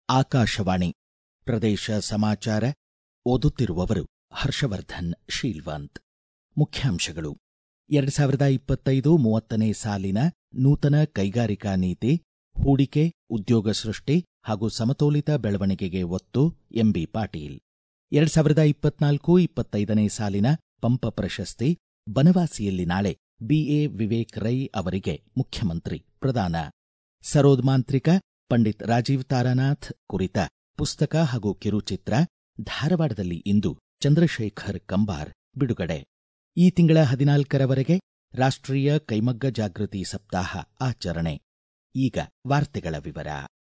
ಆಕಾಶವಾಣಿ ಪ್ರದೇಶ ಸಮಾಚಾರ ಓದುತ್ತಿರುವವರು ಹರ್ಷವರ್ಧನ್ ಶೀಲ್ವಂತ್ ಮುಖ್ಯಾಂಶಗಳು ಎರಡು ಸಾವಿರದ ಇಪ್ಪತ್ತೈದು ಮೂವತ್ತನೇ ಸಾಲಿನ ನೂತನ ಕೈಗಾರಿಕಾ ನೀತಿ ಹೂಡಿಕೆ ಉದ್ಯೋಗ ಸೃಷ್ಟಿ ಹಾಗೂ ಸಮತೋಲಿತ ಬೆಳವಣಿಗೆಗೆ ಒತ್ತು ಎಂಬಿ ಪಾಟೀಲ್ ಎರಡು ಸಾವಿರದ ಇಪ್ಪತ್ನಾಲ್ಕು ಇಪ್ಪತ್ತೈದನೇ ಸಾಲಿನ ಪಂಪ ಪ್ರಶಸ್ತಿ ಬನವಾಸಿಯಲ್ಲಿ ನಾಳೆ ಬಿಎ ವಿವೇಕ್ ರೈ ಅವರಿಗೆ ಮುಖ್ಯಮಂತ್ರಿ ಪ್ರದಾನ ಸರೋದ್ ಮಾಂತ್ರಿಕ ಪಂಡಿತ್ ರಾಜೀವ್ ತಾರಾನಾಥ್ ಕುರಿತ ಪುಸ್ತಕ ಹಾಗೂ ಕಿರುಚಿತ್ರ ಧಾರವಾಡದಲ್ಲಿ ಇಂದು ಚಂದ್ರಶೇಖರ್ ಕಂಬಾರ್ ಬಿಡುಗಡೆ ಈ ತಿಂಗಳ ಹದಿನಾಲ್ಕರವರೆಗೆ ರಾಷ್ಟ್ರೀಯ ಕೈಮಗ್ಗ ಜಾಗೃತಿ ಸಪ್ತಾಹ ಆಚರಣೆ ಈಗ ವಾರ್ತೆಗಳ ವಿವರ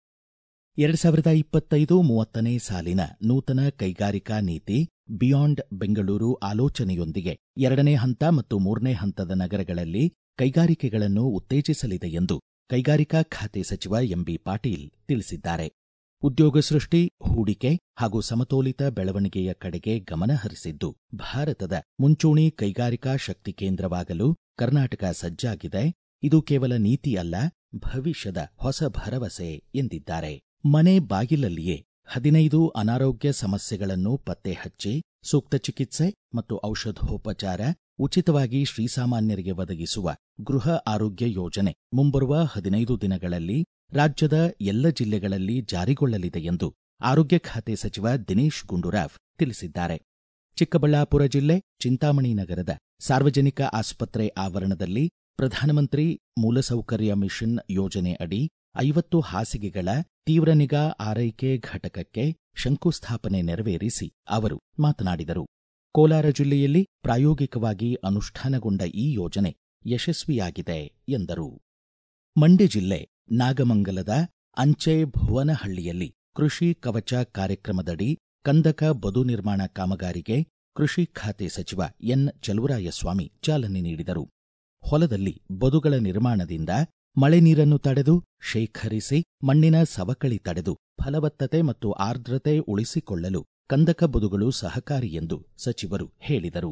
ಎರಡು ಸಾವಿರದ ಇಪ್ಪತ್ತೈದು ಮೂವತ್ತನೇ ಸಾಲಿನ ನೂತನ ಕೈಗಾರಿಕಾ ನೀತಿ ಬಿಯಾಂಡ್ ಬೆಂಗಳೂರು ಆಲೋಚನೆಯೊಂದಿಗೆ ಎರಡನೇ ಹಂತ ಮತ್ತು ಮೂರನೇ ಹಂತದ ನಗರಗಳಲ್ಲಿ ಕೈಗಾರಿಕೆಗಳನ್ನು ಉತ್ತೇಜಿಸಲಿದೆ ಎಂದು ಕೈಗಾರಿಕಾ ಖಾತೆ ಸಚಿವ ಎಂಬಿ ಪಾಟೀಲ್ ತಿಳಿಸಿದ್ದಾರೆ ಉದ್ಯೋಗ ಸೃಷ್ಟಿ ಹೂಡಿಕೆ ಹಾಗೂ ಸಮತೋಲಿತ ಬೆಳವಣಿಗೆಯ ಕಡೆಗೆ ಗಮನ ಹರಿಸಿದ್ದು ಭಾರತದ ಮುಂಚೂಣಿ ಕೈಗಾರಿಕಾ ಶಕ್ತಿ ಕೇಂದ್ರವಾಗಲು ಕರ್ನಾಟಕ ಸಜ್ಜಾಗಿದೆ ಇದು ಕೇವಲ ನೀತಿ ಅಲ್ಲ ಭವಿಷ್ಯದ ಹೊಸ ಭರವಸೆ ಎಂದಿದ್ದಾರೆ ಮನೆ ಬಾಗಿಲಲ್ಲಿಯೇ ಹದಿನೈದು ಅನಾರೋಗ್ಯ ಸಮಸ್ಯೆಗಳನ್ನು ಪತ್ತೆ ಹಚ್ಚಿ ಸೂಕ್ತ ಚಿಕಿತ್ಸೆ ಮತ್ತು ಔಷಧೋಪಚಾರ ಉಚಿತವಾಗಿ ಶ್ರೀಸಾಮಾನ್ಯರಿಗೆ ಒದಗಿಸುವ ಗೃಹ ಆರೋಗ್ಯ ಯೋಜನೆ ಮುಂಬರುವ ಹದಿನೈದು ದಿನಗಳಲ್ಲಿ ರಾಜ್ಯದ ಎಲ್ಲ ಜಿಲ್ಲೆಗಳಲ್ಲಿ ಜಾರಿಗೊಳ್ಳಲಿದೆ ಎಂದು ಆರೋಗ್ಯ ಖಾತೆ ಸಚಿವ ದಿನೇಶ್ ಗುಂಡೂರಾವ್ ತಿಳಿಸಿದ್ದಾರೆ ಚಿಕ್ಕಬಳ್ಳಾಪುರ ಜಿಲ್ಲೆ ಚಿಂತಾಮಣಿ ನಗರದ ಸಾರ್ವಜನಿಕ ಆಸ್ಪತ್ರೆ ಆವರಣದಲ್ಲಿ ಪ್ರಧಾನಮಂತ್ರಿ ಮೂಲಸೌಕರ್ಯ ಮಿಷನ್ ಯೋಜನೆ ಅಡಿ ಐವತ್ತು ಹಾಸಿಗೆಗಳ ತೀವ್ರ ನಿಗಾ ಆರೈಕೆ ಘಟಕಕ್ಕೆ ಶಂಕುಸ್ಥಾಪನೆ ನೆರವೇರಿಸಿ ಅವರು ಮಾತನಾಡಿದರು ಕೋಲಾರ ಜಿಲ್ಲೆಯಲ್ಲಿ ಪ್ರಾಯೋಗಿಕವಾಗಿ ಅನುಷ್ಠಾನಗೊಂಡ ಈ ಯೋಜನೆ ಯಶಸ್ವಿಯಾಗಿದೆ ಎಂದರು ಮಂಡ್ಯ ಜಿಲ್ಲೆ ನಾಗಮಂಗಲದ ಅಂಚೆ ಭುವನಹಳ್ಳಿಯಲ್ಲಿ ಕೃಷಿ ಕವಚ ಕಾರ್ಯಕ್ರಮದಡಿ ಕಂದಕ ಬದು ನಿರ್ಮಾಣ ಕಾಮಗಾರಿಗೆ ಕೃಷಿ ಖಾತೆ ಸಚಿವ ಎನ್ ಚಲುವರಾಯಸ್ವಾಮಿ ಚಾಲನೆ ನೀಡಿದರು ಹೊಲದಲ್ಲಿ ಬದುಗಳ ನಿರ್ಮಾಣದಿಂದ ಮಳೆ ನೀರನ್ನು ತಡೆದು ಶೇಖರಿಸಿ ಮಣ್ಣಿನ ಸವಕಳಿ ತಡೆದು ಫಲವತ್ತತೆ ಮತ್ತು ಆರ್ದ್ರತೆ ಉಳಿಸಿಕೊಳ್ಳಲು ಕಂದಕ ಬದುಗಳು ಸಹಕಾರಿ ಎಂದು ಸಚಿವರು ಹೇಳಿದರು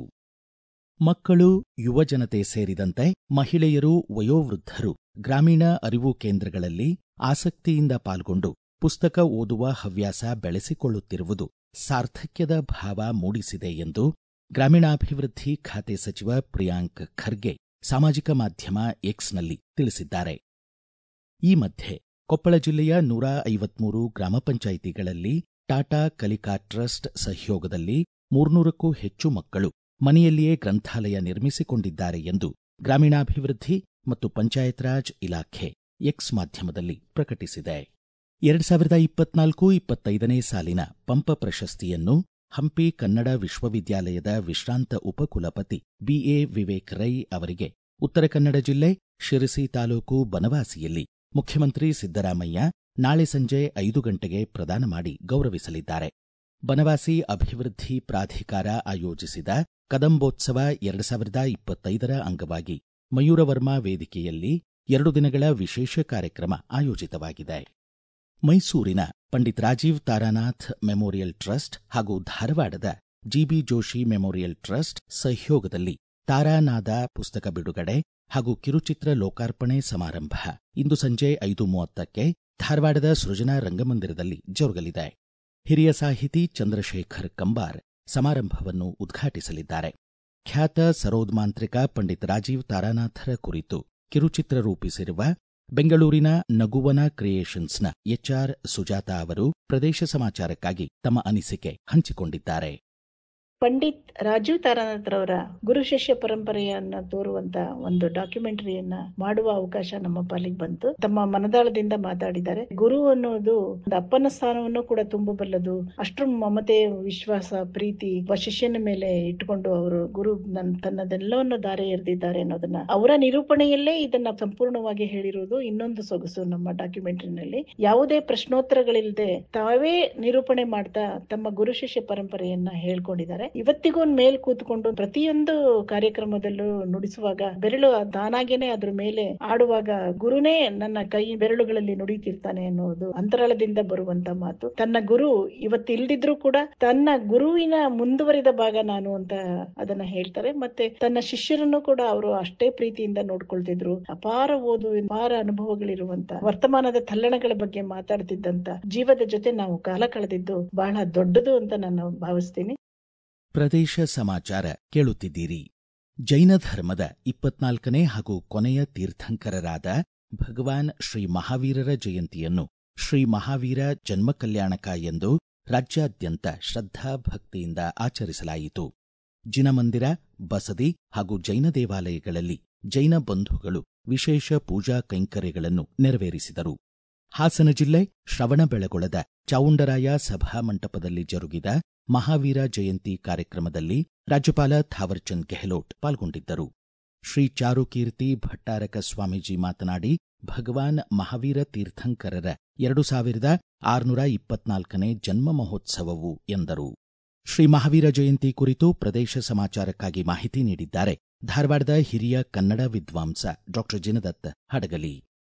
ಮಕ್ಕಳು ಯುವಜನತೆ ಸೇರಿದಂತೆ ಮಹಿಳೆಯರು ವಯೋವೃದ್ಧರು ಗ್ರಾಮೀಣ ಅರಿವು ಕೇಂದ್ರಗಳಲ್ಲಿ ಆಸಕ್ತಿಯಿಂದ ಪಾಲ್ಗೊಂಡು ಪುಸ್ತಕ ಓದುವ ಹವ್ಯಾಸ ಬೆಳೆಸಿಕೊಳ್ಳುತ್ತಿರುವುದು ಸಾರ್ಥಕ್ಯದ ಭಾವ ಮೂಡಿಸಿದೆ ಎಂದು ಗ್ರಾಮೀಣಾಭಿವೃದ್ಧಿ ಖಾತೆ ಸಚಿವ ಪ್ರಿಯಾಂಕ್ ಖರ್ಗೆ ಸಾಮಾಜಿಕ ಮಾಧ್ಯಮ ಎಕ್ಸ್ನಲ್ಲಿ ತಿಳಿಸಿದ್ದಾರೆ ಈ ಮಧ್ಯೆ ಕೊಪ್ಪಳ ಜಿಲ್ಲೆಯ ನೂರ ಐವತ್ಮೂರು ಗ್ರಾಮ ಪಂಚಾಯಿತಿಗಳಲ್ಲಿ ಟಾಟಾ ಕಲಿಕಾ ಟ್ರಸ್ಟ್ ಸಹಯೋಗದಲ್ಲಿ ಮೂರ್ನೂರಕ್ಕೂ ಹೆಚ್ಚು ಮಕ್ಕಳು ಮನೆಯಲ್ಲಿಯೇ ಗ್ರಂಥಾಲಯ ನಿರ್ಮಿಸಿಕೊಂಡಿದ್ದಾರೆ ಎಂದು ಗ್ರಾಮೀಣಾಭಿವೃದ್ಧಿ ಮತ್ತು ಪಂಚಾಯತ್ ರಾಜ್ ಇಲಾಖೆ ಎಕ್ಸ್ ಮಾಧ್ಯಮದಲ್ಲಿ ಪ್ರಕಟಿಸಿದೆ ಎರಡು ಸಾವಿರದ ಇಪ್ಪತ್ನಾಲ್ಕು ಇಪ್ಪತ್ತೈದನೇ ಸಾಲಿನ ಪಂಪ ಪ್ರಶಸ್ತಿಯನ್ನು ಹಂಪಿ ಕನ್ನಡ ವಿಶ್ವವಿದ್ಯಾಲಯದ ವಿಶ್ರಾಂತ ಉಪಕುಲಪತಿ ಬಿಎ ವಿವೇಕ್ ರೈ ಅವರಿಗೆ ಉತ್ತರ ಕನ್ನಡ ಜಿಲ್ಲೆ ಶಿರಸಿ ತಾಲೂಕು ಬನವಾಸಿಯಲ್ಲಿ ಮುಖ್ಯಮಂತ್ರಿ ಸಿದ್ದರಾಮಯ್ಯ ನಾಳೆ ಸಂಜೆ ಐದು ಗಂಟೆಗೆ ಪ್ರದಾನ ಮಾಡಿ ಗೌರವಿಸಲಿದ್ದಾರೆ ಬನವಾಸಿ ಅಭಿವೃದ್ಧಿ ಪ್ರಾಧಿಕಾರ ಆಯೋಜಿಸಿದ ಕದಂಬೋತ್ಸವ ಎರಡು ಸಾವಿರದ ಇಪ್ಪತ್ತೈದರ ಅಂಗವಾಗಿ ಮಯೂರವರ್ಮ ವೇದಿಕೆಯಲ್ಲಿ ಎರಡು ದಿನಗಳ ವಿಶೇಷ ಕಾರ್ಯಕ್ರಮ ಆಯೋಜಿತವಾಗಿದೆ ಮೈಸೂರಿನ ಪಂಡಿತ್ ರಾಜೀವ್ ತಾರಾನಾಥ್ ಮೆಮೋರಿಯಲ್ ಟ್ರಸ್ಟ್ ಹಾಗೂ ಧಾರವಾಡದ ಜಿಬಿ ಜೋಶಿ ಮೆಮೋರಿಯಲ್ ಟ್ರಸ್ಟ್ ಸಹಯೋಗದಲ್ಲಿ ತಾರಾನಾದ ಪುಸ್ತಕ ಬಿಡುಗಡೆ ಹಾಗೂ ಕಿರುಚಿತ್ರ ಲೋಕಾರ್ಪಣೆ ಸಮಾರಂಭ ಇಂದು ಸಂಜೆ ಐದು ಮೂವತ್ತಕ್ಕೆ ಧಾರವಾಡದ ಸೃಜನಾ ರಂಗಮಂದಿರದಲ್ಲಿ ಜರುಗಲಿದೆ ಹಿರಿಯ ಸಾಹಿತಿ ಚಂದ್ರಶೇಖರ್ ಕಂಬಾರ್ ಸಮಾರಂಭವನ್ನು ಉದ್ಘಾಟಿಸಲಿದ್ದಾರೆ ಖ್ಯಾತ ಸರೋದ್ ಮಾಂತ್ರಿಕ ಪಂಡಿತ್ ರಾಜೀವ್ ತಾರಾನಾಥರ ಕುರಿತು ಕಿರುಚಿತ್ರ ರೂಪಿಸಿರುವ ಬೆಂಗಳೂರಿನ ನಗುವನ ಕ್ರಿಯೇಷನ್ಸ್ನ ಎಚ್ಆರ್ ಸುಜಾತ ಅವರು ಪ್ರದೇಶ ಸಮಾಚಾರಕ್ಕಾಗಿ ತಮ್ಮ ಅನಿಸಿಕೆ ಹಂಚಿಕೊಂಡಿದ್ದಾರೆ ಪಂಡಿತ್ ರಾಜೀವ್ ತಾರಾನಾಥ್ರವರ ಗುರು ಶಿಷ್ಯ ಪರಂಪರೆಯನ್ನ ತೋರುವಂತ ಒಂದು ಡಾಕ್ಯುಮೆಂಟರಿಯನ್ನ ಮಾಡುವ ಅವಕಾಶ ನಮ್ಮ ಪಾಲಿಗೆ ಬಂತು ತಮ್ಮ ಮನದಾಳದಿಂದ ಮಾತಾಡಿದ್ದಾರೆ ಗುರು ಅನ್ನೋದು ಒಂದು ಅಪ್ಪನ ಸ್ಥಾನವನ್ನು ಕೂಡ ತುಂಬಬಲ್ಲದು ಅಷ್ಟರ ಮಮತೆ ವಿಶ್ವಾಸ ಪ್ರೀತಿ ಒಬ್ಬ ಶಿಷ್ಯನ ಮೇಲೆ ಇಟ್ಕೊಂಡು ಅವರು ಗುರು ನನ್ ತನ್ನದೆಲ್ಲವನ್ನು ದಾರೆ ಎರೆದಿದ್ದಾರೆ ಅನ್ನೋದನ್ನ ಅವರ ನಿರೂಪಣೆಯಲ್ಲೇ ಇದನ್ನ ಸಂಪೂರ್ಣವಾಗಿ ಹೇಳಿರುವುದು ಇನ್ನೊಂದು ಸೊಗಸು ನಮ್ಮ ಡಾಕ್ಯುಮೆಂಟರಿನಲ್ಲಿ ಯಾವುದೇ ಪ್ರಶ್ನೋತ್ತರಗಳಿಲ್ಲದೆ ತಾವೇ ನಿರೂಪಣೆ ಮಾಡ್ತಾ ತಮ್ಮ ಗುರು ಶಿಷ್ಯ ಪರಂಪರೆಯನ್ನ ಹೇಳ್ಕೊಂಡಿದ್ದಾರೆ ಇವತ್ತಿಗೂ ಮೇಲ್ ಕೂತ್ಕೊಂಡು ಪ್ರತಿಯೊಂದು ಕಾರ್ಯಕ್ರಮದಲ್ಲೂ ನುಡಿಸುವಾಗ ಬೆರಳು ತಾನಾಗೇನೆ ಅದ್ರ ಮೇಲೆ ಆಡುವಾಗ ಗುರುನೇ ನನ್ನ ಕೈ ಬೆರಳುಗಳಲ್ಲಿ ನುಡಿತಿರ್ತಾನೆ ಅನ್ನೋದು ಅಂತರಾಳದಿಂದ ಬರುವಂತ ಮಾತು ತನ್ನ ಗುರು ಇವತ್ತು ಇಲ್ದಿದ್ರು ಕೂಡ ತನ್ನ ಗುರುವಿನ ಮುಂದುವರಿದ ಭಾಗ ನಾನು ಅಂತ ಅದನ್ನ ಹೇಳ್ತಾರೆ ಮತ್ತೆ ತನ್ನ ಶಿಷ್ಯರನ್ನು ಕೂಡ ಅವರು ಅಷ್ಟೇ ಪ್ರೀತಿಯಿಂದ ನೋಡ್ಕೊಳ್ತಿದ್ರು ಅಪಾರ ಓದು ಅಪಾರ ಅನುಭವಗಳಿರುವಂತ ವರ್ತಮಾನದ ತಲ್ಲಣಗಳ ಬಗ್ಗೆ ಮಾತಾಡ್ತಿದ್ದಂತ ಜೀವದ ಜೊತೆ ನಾವು ಕಾಲ ಕಳೆದಿದ್ದು ಬಹಳ ದೊಡ್ಡದು ಅಂತ ನಾನು ಭಾವಿಸ್ತೀನಿ ಪ್ರದೇಶ ಸಮಾಚಾರ ಕೇಳುತ್ತಿದ್ದೀರಿ ಜೈನ ಧರ್ಮದ ಇಪ್ಪತ್ನಾಲ್ಕನೇ ಹಾಗೂ ಕೊನೆಯ ತೀರ್ಥಂಕರರಾದ ಭಗವಾನ್ ಶ್ರೀ ಮಹಾವೀರರ ಜಯಂತಿಯನ್ನು ಶ್ರೀ ಮಹಾವೀರ ಜನ್ಮ ಕಲ್ಯಾಣಕ ಎಂದು ರಾಜ್ಯಾದ್ಯಂತ ಶ್ರದ್ಧಾ ಭಕ್ತಿಯಿಂದ ಆಚರಿಸಲಾಯಿತು ಜಿನಮಂದಿರ ಬಸದಿ ಹಾಗೂ ಜೈನ ದೇವಾಲಯಗಳಲ್ಲಿ ಜೈನ ಬಂಧುಗಳು ವಿಶೇಷ ಪೂಜಾ ಕೈಂಕರ್ಯಗಳನ್ನು ನೆರವೇರಿಸಿದರು ಹಾಸನ ಜಿಲ್ಲೆ ಶ್ರವಣಬೆಳಗೊಳದ ಚಾವುಂಡರಾಯ ಸಭಾಮಂಟಪದಲ್ಲಿ ಜರುಗಿದ ಮಹಾವೀರ ಜಯಂತಿ ಕಾರ್ಯಕ್ರಮದಲ್ಲಿ ರಾಜ್ಯಪಾಲ ಥಾವರ್ಚಂದ್ ಗೆಹ್ಲೋಟ್ ಪಾಲ್ಗೊಂಡಿದ್ದರು ಶ್ರೀ ಚಾರುಕೀರ್ತಿ ಭಟ್ಟಾರಕ ಸ್ವಾಮೀಜಿ ಮಾತನಾಡಿ ಭಗವಾನ್ ಮಹಾವೀರ ತೀರ್ಥಂಕರರ ಎರಡು ಸಾವಿರದ ಆರುನೂರ ಇಪ್ಪತ್ನಾಲ್ಕನೇ ಜನ್ಮ ಮಹೋತ್ಸವವು ಎಂದರು ಶ್ರೀ ಮಹಾವೀರ ಜಯಂತಿ ಕುರಿತು ಪ್ರದೇಶ ಸಮಾಚಾರಕ್ಕಾಗಿ ಮಾಹಿತಿ ನೀಡಿದ್ದಾರೆ ಧಾರವಾಡದ ಹಿರಿಯ ಕನ್ನಡ ವಿದ್ವಾಂಸ ಡಾಕ್ಟರ್ ಜಿನದತ್ ಹಡಗಲಿ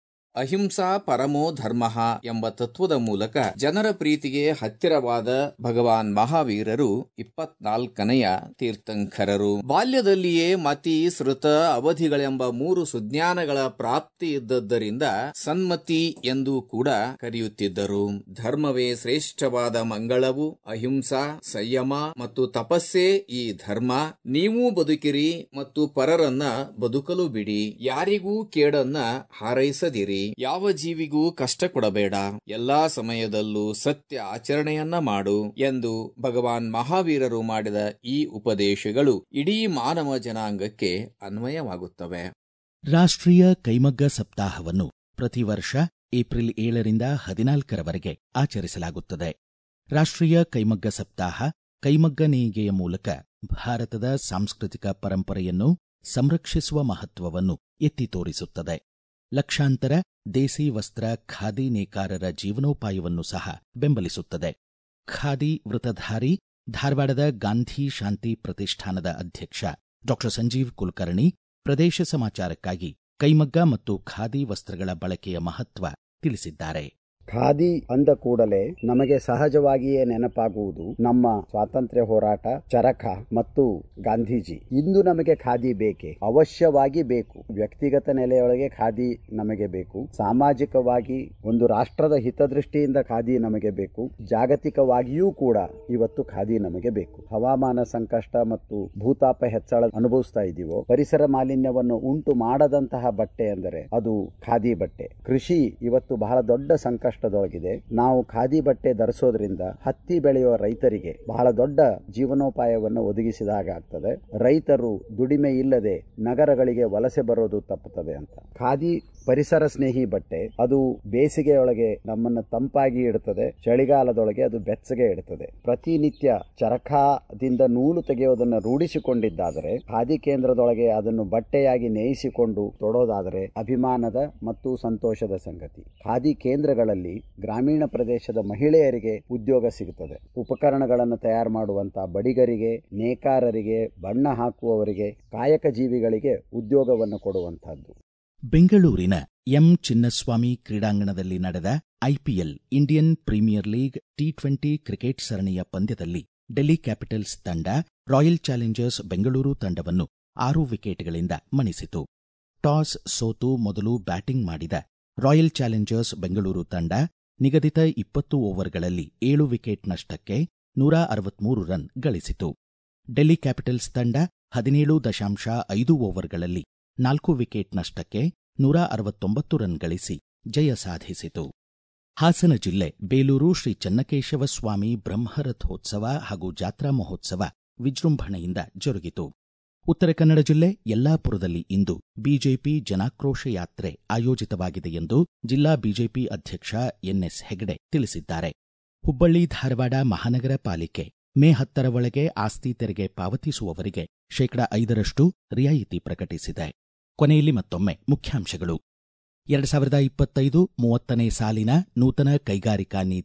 ಅಹಿಂಸಾ ಪರಮೋ ಧರ್ಮ ಎಂಬ ತತ್ವದ ಮೂಲಕ ಜನರ ಪ್ರೀತಿಗೆ ಹತ್ತಿರವಾದ ಭಗವಾನ್ ಮಹಾವೀರರು ಇಪ್ಪತ್ನಾಲ್ಕನೆಯ ತೀರ್ಥಂಕರರು ಬಾಲ್ಯದಲ್ಲಿಯೇ ಮತಿ ಸೃತ ಅವಧಿಗಳೆಂಬ ಮೂರು ಸುಜ್ಞಾನಗಳ ಪ್ರಾಪ್ತಿ ಇದ್ದದ್ದರಿಂದ ಸನ್ಮತಿ ಎಂದು ಕೂಡ ಕರೆಯುತ್ತಿದ್ದರು ಧರ್ಮವೇ ಶ್ರೇಷ್ಠವಾದ ಮಂಗಳವು ಅಹಿಂಸಾ ಸಂಯಮ ಮತ್ತು ತಪಸ್ಸೇ ಈ ಧರ್ಮ ನೀವೂ ಬದುಕಿರಿ ಮತ್ತು ಪರರನ್ನ ಬದುಕಲು ಬಿಡಿ ಯಾರಿಗೂ ಕೇಡನ್ನ ಹಾರೈಸದಿರಿ ಯಾವ ಜೀವಿಗೂ ಕಷ್ಟ ಕೊಡಬೇಡ ಎಲ್ಲಾ ಸಮಯದಲ್ಲೂ ಸತ್ಯ ಆಚರಣೆಯನ್ನ ಮಾಡು ಎಂದು ಭಗವಾನ್ ಮಹಾವೀರರು ಮಾಡಿದ ಈ ಉಪದೇಶಗಳು ಇಡೀ ಮಾನವ ಜನಾಂಗಕ್ಕೆ ಅನ್ವಯವಾಗುತ್ತವೆ ರಾಷ್ಟ್ರೀಯ ಕೈಮಗ್ಗ ಸಪ್ತಾಹವನ್ನು ಪ್ರತಿ ವರ್ಷ ಏಪ್ರಿಲ್ ಏಳರಿಂದ ಹದಿನಾಲ್ಕರವರೆಗೆ ಆಚರಿಸಲಾಗುತ್ತದೆ ರಾಷ್ಟ್ರೀಯ ಕೈಮಗ್ಗ ಸಪ್ತಾಹ ಕೈಮಗ್ಗ ನೇಯ್ಗೆಯ ಮೂಲಕ ಭಾರತದ ಸಾಂಸ್ಕೃತಿಕ ಪರಂಪರೆಯನ್ನು ಸಂರಕ್ಷಿಸುವ ಮಹತ್ವವನ್ನು ಎತ್ತಿ ತೋರಿಸುತ್ತದೆ ಲಕ್ಷಾಂತರ ದೇಸಿ ವಸ್ತ್ರ ಖಾದಿ ನೇಕಾರರ ಜೀವನೋಪಾಯವನ್ನು ಸಹ ಬೆಂಬಲಿಸುತ್ತದೆ ಖಾದಿ ವೃತಧಾರಿ ಧಾರವಾಡದ ಗಾಂಧಿ ಶಾಂತಿ ಪ್ರತಿಷ್ಠಾನದ ಅಧ್ಯಕ್ಷ ಡಾಕ್ಟರ್ ಸಂಜೀವ್ ಕುಲಕರ್ಣಿ ಪ್ರದೇಶ ಸಮಾಚಾರಕ್ಕಾಗಿ ಕೈಮಗ್ಗ ಮತ್ತು ಖಾದಿ ವಸ್ತ್ರಗಳ ಬಳಕೆಯ ಮಹತ್ವ ತಿಳಿಸಿದ್ದಾರೆ ಖಾದಿ ಅಂದ ಕೂಡಲೇ ನಮಗೆ ಸಹಜವಾಗಿಯೇ ನೆನಪಾಗುವುದು ನಮ್ಮ ಸ್ವಾತಂತ್ರ್ಯ ಹೋರಾಟ ಚರಕ ಮತ್ತು ಗಾಂಧೀಜಿ ಇಂದು ನಮಗೆ ಖಾದಿ ಬೇಕೆ ಅವಶ್ಯವಾಗಿ ಬೇಕು ವ್ಯಕ್ತಿಗತ ನೆಲೆಯೊಳಗೆ ಖಾದಿ ನಮಗೆ ಬೇಕು ಸಾಮಾಜಿಕವಾಗಿ ಒಂದು ರಾಷ್ಟ್ರದ ಹಿತದೃಷ್ಟಿಯಿಂದ ಖಾದಿ ನಮಗೆ ಬೇಕು ಜಾಗತಿಕವಾಗಿಯೂ ಕೂಡ ಇವತ್ತು ಖಾದಿ ನಮಗೆ ಬೇಕು ಹವಾಮಾನ ಸಂಕಷ್ಟ ಮತ್ತು ಭೂತಾಪ ಹೆಚ್ಚಳ ಅನುಭವಿಸ್ತಾ ಇದ್ದೀವೋ ಪರಿಸರ ಮಾಲಿನ್ಯವನ್ನು ಉಂಟು ಮಾಡದಂತಹ ಬಟ್ಟೆ ಎಂದರೆ ಅದು ಖಾದಿ ಬಟ್ಟೆ ಕೃಷಿ ಇವತ್ತು ಬಹಳ ದೊಡ್ಡ ಸಂಕಷ್ಟ ಕಷ್ಟದೊಳಗಿದೆ ನಾವು ಖಾದಿ ಬಟ್ಟೆ ಧರಿಸೋದ್ರಿಂದ ಹತ್ತಿ ಬೆಳೆಯುವ ರೈತರಿಗೆ ಬಹಳ ದೊಡ್ಡ ಜೀವನೋಪಾಯವನ್ನು ಒದಗಿಸಿದಾಗ ಆಗ್ತದೆ ರೈತರು ದುಡಿಮೆ ಇಲ್ಲದೆ ನಗರಗಳಿಗೆ ವಲಸೆ ಬರೋದು ತಪ್ಪುತ್ತದೆ ಅಂತ ಖಾದಿ ಪರಿಸರ ಸ್ನೇಹಿ ಬಟ್ಟೆ ಅದು ಬೇಸಿಗೆಯೊಳಗೆ ನಮ್ಮನ್ನ ತಂಪಾಗಿ ಇಡುತ್ತದೆ ಚಳಿಗಾಲದೊಳಗೆ ಅದು ಬೆಚ್ಚಗೆ ಇಡುತ್ತದೆ ಪ್ರತಿನಿತ್ಯ ಚರಕಾದಿಂದ ನೂಲು ತೆಗೆಯೋದನ್ನು ರೂಢಿಸಿಕೊಂಡಿದ್ದಾದರೆ ಖಾದಿ ಕೇಂದ್ರದೊಳಗೆ ಅದನ್ನು ಬಟ್ಟೆಯಾಗಿ ನೇಯಿಸಿಕೊಂಡು ತೊಡೋದಾದರೆ ಅಭಿಮಾನದ ಮತ್ತು ಸಂತೋಷದ ಸಂಗತಿ ಖಾದಿ ಕೇಂದ್ರಗಳಲ್ಲಿ ಗ್ರಾಮೀಣ ಪ್ರದೇಶದ ಮಹಿಳೆಯರಿಗೆ ಉದ್ಯೋಗ ಸಿಗುತ್ತದೆ ಉಪಕರಣಗಳನ್ನು ತಯಾರು ಮಾಡುವಂತಹ ಬಡಿಗರಿಗೆ ನೇಕಾರರಿಗೆ ಬಣ್ಣ ಹಾಕುವವರಿಗೆ ಕಾಯಕ ಜೀವಿಗಳಿಗೆ ಉದ್ಯೋಗವನ್ನು ಕೊಡುವಂತಹದ್ದು ಬೆಂಗಳೂರಿನ ಎಂ ಚಿನ್ನಸ್ವಾಮಿ ಕ್ರೀಡಾಂಗಣದಲ್ಲಿ ನಡೆದ IPL Indian premier league T twenty cricket ಸರಣಿಯ ಪಂದ್ಯದಲ್ಲಿ ಡೆಲ್ಲಿ ಕ್ಯಾಪಿಟಲ್ಸ್ ತಂಡ ರಾಯಲ್ ಚಾಲೆಂಜರ್ಸ್ ಬೆಂಗಳೂರು ತಂಡವನ್ನು ಆರು ವಿಕೆಟ್ಗಳಿಂದ ಮಣಿಸಿತು ಟಾಸ್ ಸೋತು ಮೊದಲು ಬ್ಯಾಟಿಂಗ್ ಮಾಡಿದ ರಾಯಲ್ ಚಾಲೆಂಜರ್ಸ್ ಬೆಂಗಳೂರು ತಂಡ ನಿಗದಿತ ಇಪ್ಪತ್ತು ಓವರ್ಗಳಲ್ಲಿ ಏಳು ವಿಕೆಟ್ ನಷ್ಟಕ್ಕೆ ನೂರ ಅರವತ್ಮೂರು ರನ್ ಗಳಿಸಿತು ಡೆಲ್ಲಿ ಕ್ಯಾಪಿಟಲ್ಸ್ ತಂಡ ಹದಿನೇಳು ದಶಾಂಶ ಐದು ಓವರ್ಗಳಲ್ಲಿ ನಾಲ್ಕು ವಿಕೆಟ್ ನಷ್ಟಕ್ಕೆ ನೂರ ಅರವತ್ತೊಂಬತ್ತು ರನ್ ಗಳಿಸಿ ಜಯ ಸಾಧಿಸಿತು ಹಾಸನ ಜಿಲ್ಲೆ ಬೇಲೂರು ಶ್ರೀ ಚನ್ನಕೇಶವ ಸ್ವಾಮಿ ಬ್ರಹ್ಮರಥೋತ್ಸವ ಹಾಗೂ ಜಾತ್ರಾ ಮಹೋತ್ಸವ ವಿಜೃಂಭಣೆಯಿಂದ ಜರುಗಿತು ಉತ್ತರ ಕನ್ನಡ ಜಿಲ್ಲೆ ಯಲ್ಲಾಪುರದಲ್ಲಿ ಇಂದು ಬಿಜೆಪಿ ಜನಾಕ್ರೋಶ ಯಾತ್ರೆ ಆಯೋಜಿತವಾಗಿದೆ ಎಂದು ಜಿಲ್ಲಾ ಬಿಜೆಪಿ ಅಧ್ಯಕ್ಷ ಎನ್ಎಸ್ ಹೆಗಡೆ ತಿಳಿಸಿದ್ದಾರೆ ಹುಬ್ಬಳ್ಳಿ ಧಾರವಾಡ ಮಹಾನಗರ ಪಾಲಿಕೆ ಮೇ ಹತ್ತರ ಒಳಗೆ ಆಸ್ತಿ ತೆರಿಗೆ ಪಾವತಿಸುವವರಿಗೆ ಶೇಕಡಾ ಐದರಷ್ಟು ರಿಯಾಯಿತಿ ಪ್ರಕಟಿಸಿದೆ ಕೊನೆಯಲ್ಲಿ ಮತ್ತೊಮ್ಮೆ ಮುಖ್ಯಾಂಶಗಳು ಎರಡು ಸಾವಿರದ ಇಪ್ಪತ್ತೈದು ಮೂವತ್ತನೇ ಸಾಲಿನ ನೂತನ ಕೈಗಾರಿಕಾ ನೀತಿ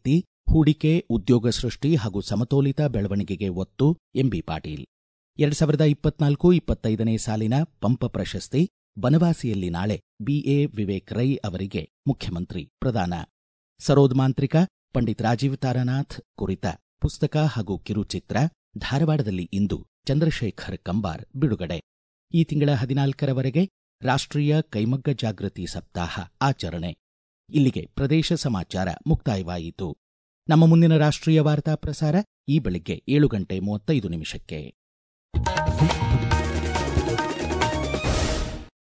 ಹೂಡಿಕೆ ಉದ್ಯೋಗ ಸೃಷ್ಟಿ ಹಾಗೂ ಸಮತೋಲಿತ ಬೆಳವಣಿಗೆಗೆ ಒತ್ತು ಎಂಬಿ ಪಾಟೀಲ್ ಎರಡ್ ಸಾವಿರದ ಇಪ್ಪತ್ನಾಲ್ಕು ಇಪ್ಪತ್ತೈದನೇ ಸಾಲಿನ ಪಂಪ ಪ್ರಶಸ್ತಿ ಬನವಾಸಿಯಲ್ಲಿ ನಾಳೆ ಬಿಎ ವಿವೇಕ್ ರೈ ಅವರಿಗೆ ಮುಖ್ಯಮಂತ್ರಿ ಪ್ರದಾನ ಸರೋದ್ ಮಾಂತ್ರಿಕ ಪಂಡಿತ್ ರಾಜೀವ್ ತಾರಾನಾಥ್ ಕುರಿತ ಪುಸ್ತಕ ಹಾಗೂ ಕಿರುಚಿತ್ರ ಧಾರವಾಡದಲ್ಲಿ ಇಂದು ಚಂದ್ರಶೇಖರ್ ಕಂಬಾರ್ ಬಿಡುಗಡೆ ಈ ತಿಂಗಳ ಹದಿನಾಲ್ಕರವರೆಗೆ ರಾಷ್ಟ್ರೀಯ ಕೈಮಗ್ಗ ಜಾಗೃತಿ ಸಪ್ತಾಹ ಆಚರಣೆ ಇಲ್ಲಿಗೆ ಪ್ರದೇಶ ಸಮಾಚಾರ ಮುಕ್ತಾಯವಾಯಿತು ನಮ್ಮ ಮುಂದಿನ ರಾಷ್ಟ್ರೀಯ ವಾರ್ತಾ ಪ್ರಸಾರ ಈ ಬೆಳಿಗ್ಗೆ ಏಳು ಗಂಟೆ ಮೂವತ್ತೈದು ನಿಮಿಷಕ್ಕೆ